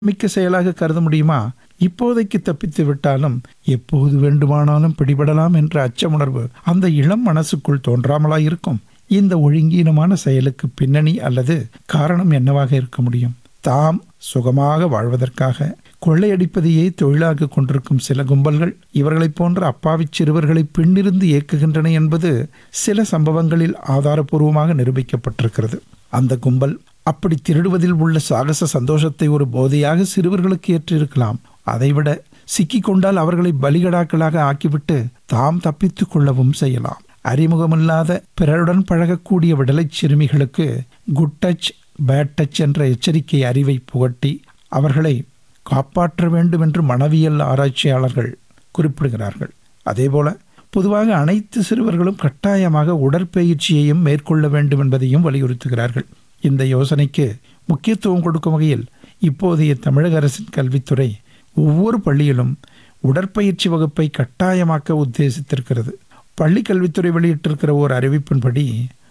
மிக்க செயலாக கருத முடியுமா இப்போதைக்கு தப்பித்து விட்டாலும் எப்போது வேண்டுமானாலும் பிடிபடலாம் என்ற அச்சமுணர்வு அந்த இளம் மனசுக்குள் தோன்றாமலா இருக்கும் இந்த ஒழுங்கீனமான செயலுக்கு பின்னணி அல்லது காரணம் என்னவாக இருக்க முடியும் தாம் சுகமாக வாழ்வதற்காக கொள்ளையடிப்பதையே தொழிலாக கொண்டிருக்கும் சில கும்பல்கள் இவர்களைப் போன்ற அப்பாவிச் சிறுவர்களை பின்னிருந்து இயக்குகின்றன என்பது சில சம்பவங்களில் ஆதாரபூர்வமாக நிரூபிக்கப்பட்டிருக்கிறது அந்த கும்பல் அப்படி திருடுவதில் உள்ள சாகச சந்தோஷத்தை ஒரு போதையாக சிறுவர்களுக்கு ஏற்றிருக்கலாம் அதைவிட சிக்கிக் கொண்டால் அவர்களை பலிகடாக்களாக ஆக்கிவிட்டு தாம் தப்பித்துக் கொள்ளவும் செய்யலாம் அறிமுகமில்லாத பிறருடன் பழகக்கூடிய விடலைச் சிறுமிகளுக்கு குட் டச் பேட் டச் என்ற எச்சரிக்கை அறிவை புகட்டி அவர்களை காப்பாற்ற வேண்டும் என்று மனவியல் ஆராய்ச்சியாளர்கள் குறிப்பிடுகிறார்கள் அதேபோல பொதுவாக அனைத்து சிறுவர்களும் கட்டாயமாக உடற்பயிற்சியையும் மேற்கொள்ள வேண்டும் என்பதையும் வலியுறுத்துகிறார்கள் இந்த யோசனைக்கு முக்கியத்துவம் கொடுக்கும் வகையில் இப்போதைய தமிழக அரசின் கல்வித்துறை ஒவ்வொரு பள்ளியிலும் உடற்பயிற்சி வகுப்பை கட்டாயமாக்க உத்தேசித்திருக்கிறது பள்ளி கல்வித்துறை வெளியிட்டிருக்கிற ஓர் அறிவிப்பின்படி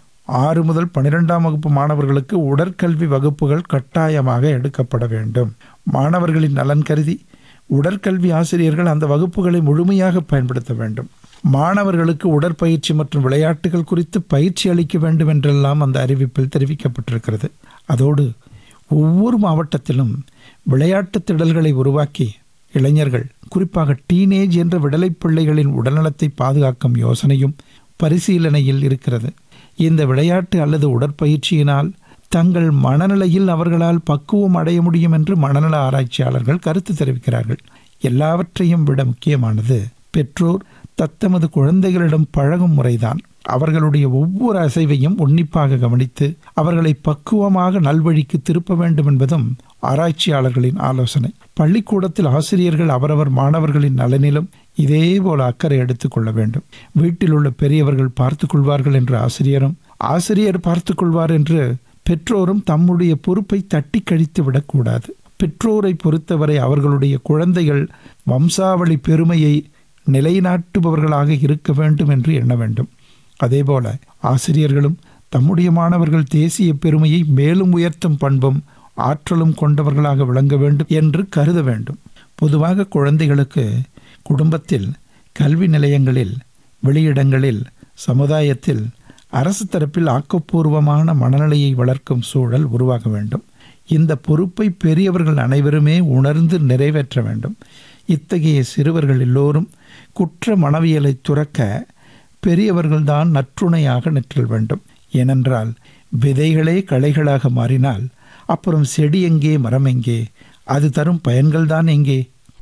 ஆறு முதல் பன்னிரெண்டாம் வகுப்பு மாணவர்களுக்கு உடற்கல்வி வகுப்புகள் கட்டாயமாக எடுக்கப்பட வேண்டும் மாணவர்களின் நலன் கருதி உடற்கல்வி ஆசிரியர்கள் அந்த வகுப்புகளை முழுமையாக பயன்படுத்த வேண்டும் மாணவர்களுக்கு உடற்பயிற்சி மற்றும் விளையாட்டுகள் குறித்து பயிற்சி அளிக்க வேண்டும் என்றெல்லாம் அந்த அறிவிப்பில் தெரிவிக்கப்பட்டிருக்கிறது அதோடு ஒவ்வொரு மாவட்டத்திலும் விளையாட்டுத் திடல்களை உருவாக்கி இளைஞர்கள் குறிப்பாக டீனேஜ் என்ற விடலைப் பிள்ளைகளின் உடல்நலத்தை பாதுகாக்கும் யோசனையும் பரிசீலனையில் இருக்கிறது இந்த விளையாட்டு அல்லது உடற்பயிற்சியினால் தங்கள் மனநிலையில் அவர்களால் பக்குவம் அடைய முடியும் என்று மனநல ஆராய்ச்சியாளர்கள் கருத்து தெரிவிக்கிறார்கள் எல்லாவற்றையும் விட முக்கியமானது பெற்றோர் தத்தமது குழந்தைகளிடம் பழகும் முறைதான் அவர்களுடைய ஒவ்வொரு அசைவையும் உன்னிப்பாக கவனித்து அவர்களை பக்குவமாக நல்வழிக்கு திருப்ப வேண்டும் என்பதும் ஆராய்ச்சியாளர்களின் ஆலோசனை பள்ளிக்கூடத்தில் ஆசிரியர்கள் அவரவர் மாணவர்களின் நலனிலும் இதே போல அக்கறை எடுத்துக் கொள்ள வேண்டும் வீட்டில் உள்ள பெரியவர்கள் பார்த்துக் கொள்வார்கள் என்று ஆசிரியரும் ஆசிரியர் பார்த்துக் கொள்வார் என்று பெற்றோரும் தம்முடைய பொறுப்பை தட்டி கழித்து விடக்கூடாது பெற்றோரை பொறுத்தவரை அவர்களுடைய குழந்தைகள் வம்சாவளி பெருமையை நிலைநாட்டுபவர்களாக இருக்க வேண்டும் என்று எண்ண வேண்டும் அதேபோல ஆசிரியர்களும் தம்முடைய மாணவர்கள் தேசிய பெருமையை மேலும் உயர்த்தும் பண்பும் ஆற்றலும் கொண்டவர்களாக விளங்க வேண்டும் என்று கருத வேண்டும் பொதுவாக குழந்தைகளுக்கு குடும்பத்தில் கல்வி நிலையங்களில் வெளியிடங்களில் சமுதாயத்தில் அரசு தரப்பில் ஆக்கப்பூர்வமான மனநிலையை வளர்க்கும் சூழல் உருவாக வேண்டும் இந்த பொறுப்பை பெரியவர்கள் அனைவருமே உணர்ந்து நிறைவேற்ற வேண்டும் இத்தகைய சிறுவர்கள் எல்லோரும் குற்ற மனவியலை துறக்க பெரியவர்கள்தான் நற்றுணையாக நிற்றல் வேண்டும் ஏனென்றால் விதைகளே களைகளாக மாறினால் அப்புறம் செடி எங்கே மரம் எங்கே அது தரும் பயன்கள்தான் எங்கே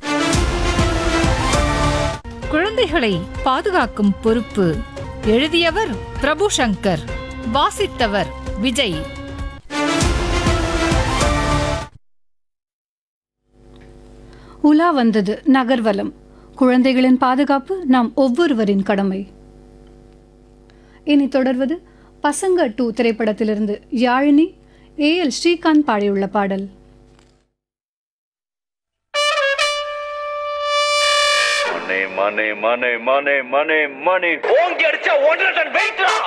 குழந்தைகளை பாதுகாக்கும் பொறுப்பு எழுதியவர் பிரபு சங்கர் வாசித்தவர் விஜய் உலா வந்தது நகர்வலம் குழந்தைகளின் பாதுகாப்பு நாம் ஒவ்வொருவரின் கடமை இனி தொடர்வது பசங்க டூ திரைப்படத்திலிருந்து யாழினி ஏ எல் ஸ்ரீகாந்த் பாடியுள்ள பாடல் மணி மணி மணி மணி மணி மணி ஓங்கி அடிச்சா ஒன்றரை டன் வெயிட்ரா